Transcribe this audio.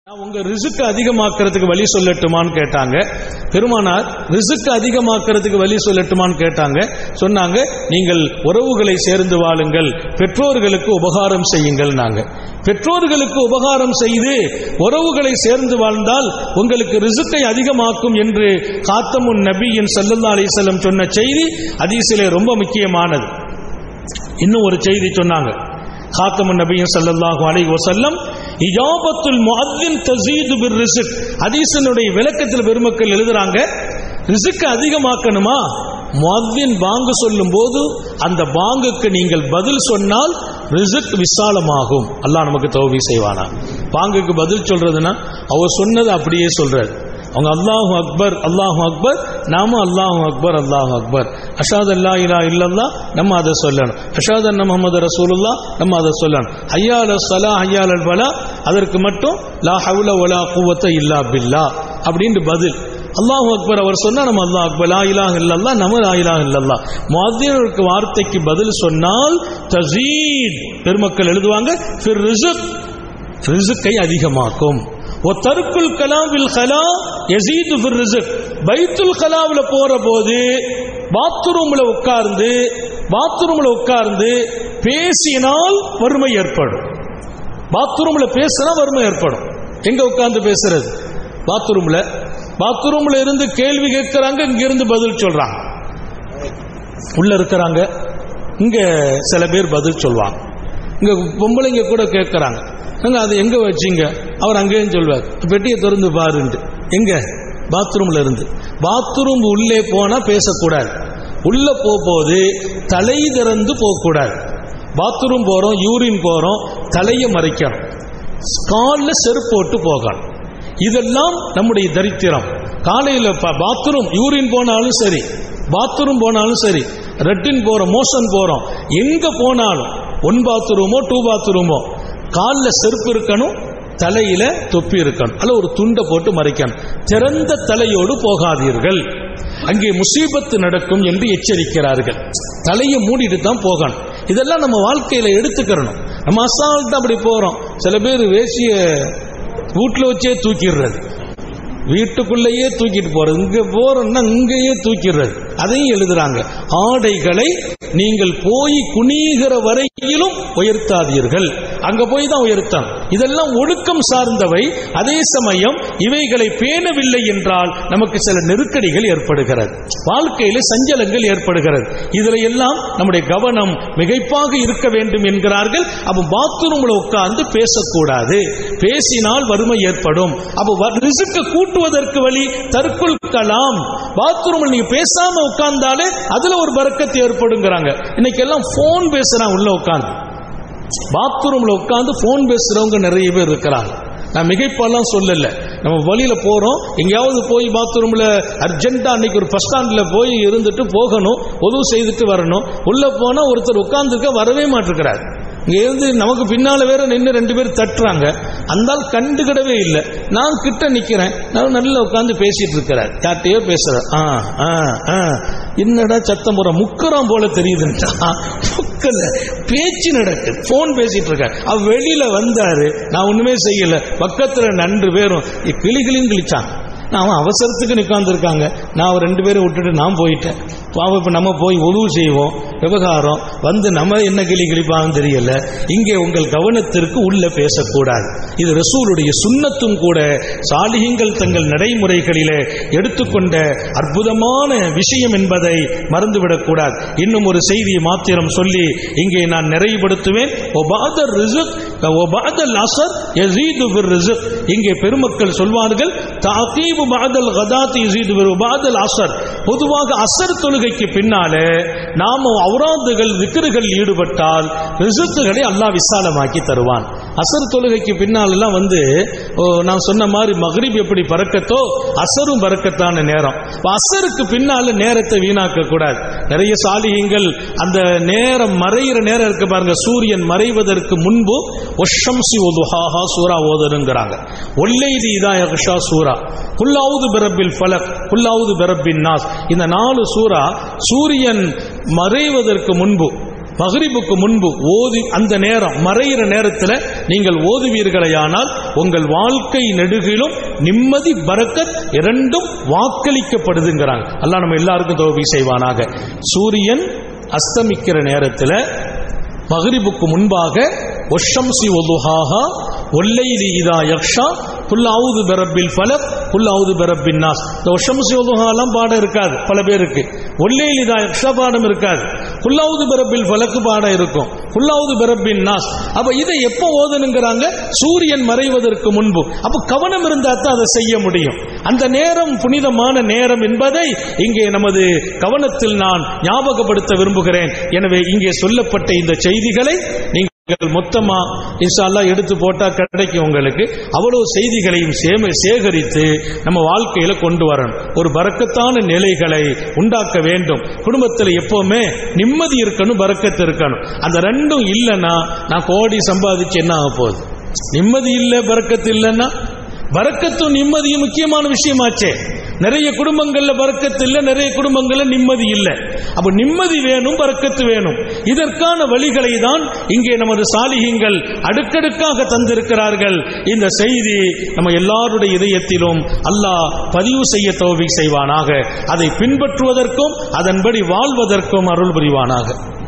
நான் உங்க ரிசுக்கு அதிகமாக்குறதுக்கு வழி சொல்லட்டுமான்னு கேட்டாங்க பெருமானார் ரிசுக்கு அதிகமாக்குறதுக்கு வழி சொல்லட்டுமான்னு கேட்டாங்க சொன்னாங்க நீங்கள் உறவுகளை சேர்ந்து வாழுங்கள் பெற்றோர்களுக்கு உபகாரம் செய்யுங்கள் நாங்க பெற்றோர்களுக்கு உபகாரம் செய்து உறவுகளை சேர்ந்து வாழ்ந்தால் உங்களுக்கு ரிசுக்கை அதிகமாக்கும் என்று காத்தமுன் நபியின் சல்லல்லா அலிசல்லம் சொன்ன செய்தி ஹதீஸிலே ரொம்ப முக்கியமானது இன்னும் ஒரு செய்தி சொன்னாங்க காத்தமுன் நபியும் ஸல்லல்லாஹு அலைஹி வஸல்லம் இஜாபத்துல் முஅத்தின் தஸீது பிர் ரிஸ்க் ஹதீஸினுடைய விளக்கத்தில் பெருமக்கள் எழுதுறாங்க ரிஸ்க் அதிகமாக்கணுமா முஅத்தின் பாங்கு சொல்லும் போது அந்த பாங்குக்கு நீங்கள் பதில் சொன்னால் ரிஸ்க் விசாலமாகும் அல்லாஹ் நமக்கு தௌபி செய்வானா பாங்குக்கு பதில் சொல்றதுன்னா அவர் சொன்னது அப்படியே சொல்றாரு அவங்க அல்லாஹு அக்பர் அல்லாஹு அக்பர் நாம அல்லாஹு அக்பர் அல்லாஹு அக்பர் அஷாத் அல்லா இலா இல்லல்லா நம்ம அதை சொல்லணும் அஷாத் அன்ன முகமது ரசூலுல்லா நம்ம அதை சொல்லணும் ஐயால் சலா ஐயால் பலா அதற்கு மட்டும் லா ஹவுல ஒலா குவத்த இல்லா பில்லா அப்படின்னு பதில் அல்லாஹ் அக்பர் அவர் சொன்னா நம்ம அல்லாஹ் அக்பர் லா இலாஹ இல்லல்லா நம்ம லா இலாஹ இல்லல்லா முஅத்தினுக்கு வார்த்தைக்கு பதில் சொன்னால் தஸீத் பெருமக்கள் எழுதுவாங்க ஃபிர் ரிஸ்க் ரிஸ்கை அதிகமாக்கும் ஓ தருக்குல் கலாவில் கலா யசீது ஃபிர் ரிஸ்க் பைத்துல் கலாவில் போற போது பாத்ரூம்ல உட்கார்ந்து பாத்ரூம்ல உட்கார்ந்து பேசினால் வறுமை ஏற்படும் பாத்ரூம்ல பேசினா வறுமை ஏற்படும் எங்க உட்கார்ந்து பேசுறது பாத்ரூம்ல பாத்ரூம்ல இருந்து கேள்வி கேட்கிறாங்க இங்க இருந்து பதில் சொல்றாங்க உள்ள இருக்கிறாங்க இங்க சில பேர் பதில் சொல்லுவாங்க இங்க பொம்பளைங்க கூட கேட்கறாங்க நாங்க அதை எங்க வச்சீங்க அவர் அங்கேயும் சொல்வார் பெட்டியை திறந்து பாருண்டு எங்க பாத்ரூம்ல இருந்து பாத்ரூம் உள்ளே போனா பேசக்கூடாது உள்ள போகும்போது தலை திறந்து போகக்கூடாது பாத்ரூம் போறோம் யூரின் போறோம் தலையை மறைக்கணும் காலில் செருப்பு போட்டு போகணும் இதெல்லாம் நம்முடைய தரித்திரம் காலையில் பாத்ரூம் யூரின் போனாலும் சரி பாத்ரூம் போனாலும் சரி ரெட்டின் போறோம் மோஷன் போறோம் எங்க போனாலும் ஒன் பாத்ரூமோ டூ பாத்ரூமோ காலில் செருப்பு இருக்கணும் தலையில தொப்பி இருக்கணும் அல்ல ஒரு துண்டை போட்டு மறைக்கணும் திறந்த தலையோடு போகாதீர்கள் அங்கே முசீபத்து நடக்கும் என்று எச்சரிக்கிறார்கள் தலையை மூடிட்டு தான் போகணும் இதெல்லாம் நம்ம வாழ்க்கையில எடுத்துக்கிறணும் நம்ம அசால்ட்டு அப்படி போறோம் சில பேர் வேசிய வீட்டில் வச்சே தூக்கிடுறது வீட்டுக்குள்ளேயே தூக்கிட்டு போறது இங்க போறோம்னா இங்கேயே தூக்கிடுறது அதையும் எழுதுறாங்க ஆடைகளை நீங்கள் போய் குனிகிற வரையிலும் உயர்த்தாதீர்கள் அங்க போய் தான் உயர்த்தான் இதெல்லாம் ஒழுக்கம் சார்ந்தவை அதே சமயம் இவைகளை பேணவில்லை என்றால் நமக்கு சில நெருக்கடிகள் ஏற்படுகிறது வாழ்க்கையில சஞ்சலங்கள் ஏற்படுகிறது இதுல எல்லாம் நம்முடைய கவனம் மிகைப்பாக இருக்க வேண்டும் என்கிறார்கள் அப்ப பாத்ரூம்ல உட்கார்ந்து பேசக்கூடாது பேசினால் வறுமை ஏற்படும் அப்ப ரிசுக்க கூட்டுவதற்கு வழி தற்குள் கலாம் பாத்ரூம்ல நீங்க பேசாம உட்கார்ந்தாலே அதுல ஒரு பறக்கத்து ஏற்படுங்கிறாங்க இன்னைக்கு எல்லாம் போன் பேசுறான் உள்ள உட்கார்ந்து பாத்ரூம்ல உட்கார்ந்து போன் பேசுறவங்க நிறைய பேர் இருக்கிறாங்க நான் மிகைப்பெல்லாம் சொல்லல நம்ம வழியில போறோம் எங்கேயாவது போய் பாத்ரூம்ல அர்ஜென்ட்டா அன்னைக்கு ஒரு பஸ் ஸ்டாண்ட்ல போய் இருந்துட்டு போகணும் உதவு செய்துட்டு வரணும் உள்ள போனா ஒருத்தர் உட்கார்ந்துருக்க வரவே மாட்டிருக்கிறார் இங்க இருந்து நமக்கு பின்னால வேற நின்று ரெண்டு பேர் தட்டுறாங்க அந்த கண்டுகிடவே இல்லை நான் கிட்ட நிக்கிறேன் நான் நல்லா உட்காந்து பேசிட்டு இருக்கிறார் யார்ட்டையோ பேசுறேன் ஆ ஆ ஆ என்னடா சத்தம் போற முக்கரம் போல தெரியுதுன்ட்டா முக்கல பேச்சு நடக்குது போன் பேசிட்டு இருக்க அவ வெளியில வந்தாரு நான் ஒண்ணுமே செய்யல பக்கத்துல நன்று பேரும் கிளி கிளின்னு கிழிச்சான் நான் அவசரத்துக்கு நிற்காந்துருக்காங்க நான் ரெண்டு பேரும் விட்டுட்டு நான் போயிட்டேன் பாவம் இப்போ நம்ம போய் உதவு செய்வோம் விவகாரம் வந்து நம்ம என்ன கிளி கிழிப்பாங்கன்னு தெரியல இங்கே உங்கள் கவனத்திற்கு உள்ள பேசக்கூடாது இது ரசூலுடைய சுண்ணத்தும் கூட சாலிகங்கள் தங்கள் நடைமுறைகளிலே எடுத்துக்கொண்ட அற்புதமான விஷயம் என்பதை மறந்துவிடக்கூடாது இன்னும் ஒரு செய்தியை மாத்திரம் சொல்லி இங்கே நான் நிறைவுபடுத்துவேன் ஒபாதர் ரிசுக் ஒபாதல் அசர் யசீது பிர் ரிசுக் இங்கே பெருமக்கள் சொல்வார்கள் தாக்கீபு பாதல் கதாத் யசீது பிர் ஒபாதல் அசர் பொதுவாக அசர் தொழுகைக்கு பின்னாலே நாம அவுராதுகள் திக்ருகள் ஈடுபட்டால் ரிசுக்குகளை அல்லாஹ் விசாலமாக்கி தருவான் அசர் தொழுகைக்கு பின்னால் எல்லாம் வந்து நான் சொன்ன மாதிரி மகரிப் எப்படி பறக்கத்தோ அசரும் பறக்கத்தான நேரம் அசருக்கு பின்னால நேரத்தை வீணாக்க கூடாது நிறைய சாலிகங்கள் அந்த நேரம் மறைகிற நேரம் இருக்கு பாருங்க சூரியன் மறைவதற்கு முன்பு ஒஷம்சி ஒதுஹாஹா சூரா ஓதனுங்கிறாங்க ஒல்லைதி இதா யக்ஷா சூரா குல்லாவுது பிரபில் ஃபலக் குல்லாவுது பிரபின் நாஸ் இந்த நாலு சூரா சூரியன் மறைவதற்கு முன்பு மகரிபுக்கு முன்பு ஓதி அந்த நேரம் மறைகிற நேரத்தில் நீங்கள் ஓதுவீர்களேயானால் உங்கள் வாழ்க்கை நெடுகிலும் நிம்மதி பரக்கத் இரண்டும் வாக்களிக்கப்படுதுங்கிறாங்க அல்லாஹ் நம்ம எல்லாருக்கும் தோல்வி செய்வானாக சூரியன் அஸ்தமிக்கிற நேரத்தில் மகரிபுக்கு முன்பாக ஒஷம்சி ஒதுஹாஹா ஒல்லைலி இதா யக்ஷா குல்லாவுது பெரப்பில் ஃபலக் குல்லாவுது பெரப்பின் நாஸ் இந்த ஒஷம்சி ஒதுஹாலாம் பாடம் இருக்காது பல பேருக்கு ஒல்லைலி இதா யக்ஷா பாடம் இருக்காது குல்லாவுது பெரப்பில் ஃபலக்கு பாடம் இருக்கும் குல்லாவுது பெரப்பின் நாஸ் அப்ப இதை எப்போ ஓதணுங்கிறாங்க சூரியன் மறைவதற்கு முன்பு அப்ப கவனம் இருந்தா தான் அதை செய்ய முடியும் அந்த நேரம் புனிதமான நேரம் என்பதை இங்கே நமது கவனத்தில் நான் ஞாபகப்படுத்த விரும்புகிறேன் எனவே இங்கே சொல்லப்பட்ட இந்த செய்திகளை நீங்கள் மொத்தமா இன்ஷா அல்லாஹ் எடுத்து போட்டா கிடைக்கும் உங்களுக்கு அவ்வளவு செய்திகளையும் சேம- சேகரித்து நம்ம வாழ்க்கையில கொண்டு வரணும் ஒரு பறக்கத்தான நிலைகளை உண்டாக்க வேண்டும் குடும்பத்தில் எப்பவுமே நிம்மதி இருக்கணும் பறக்கத்து இருக்கணும் அந்த ரெண்டும் இல்லைன்னா நான் கோடி சம்பாதிச்சு என்ன ஆக போகுது நிம்மதி இல்லை பறக்கத்து இல்லைன்னா பறக்கத்தும் நிம்மதியும் முக்கியமான விஷயமாச்சே நிறைய குடும்பங்கள்ல பறக்கத்து இல்ல நிறைய குடும்பங்கள்ல நிம்மதி இல்ல அப்ப நிம்மதி வேணும் பறக்கத்து வேணும் இதற்கான வழிகளை தான் இங்கே நமது சாலிகங்கள் அடுக்கடுக்காக தந்திருக்கிறார்கள் இந்த செய்தி நம்ம எல்லாருடைய இதயத்திலும் அல்லாஹ் பதிவு செய்ய தோவி செய்வானாக அதை பின்பற்றுவதற்கும் அதன்படி வாழ்வதற்கும் அருள் புரிவானாக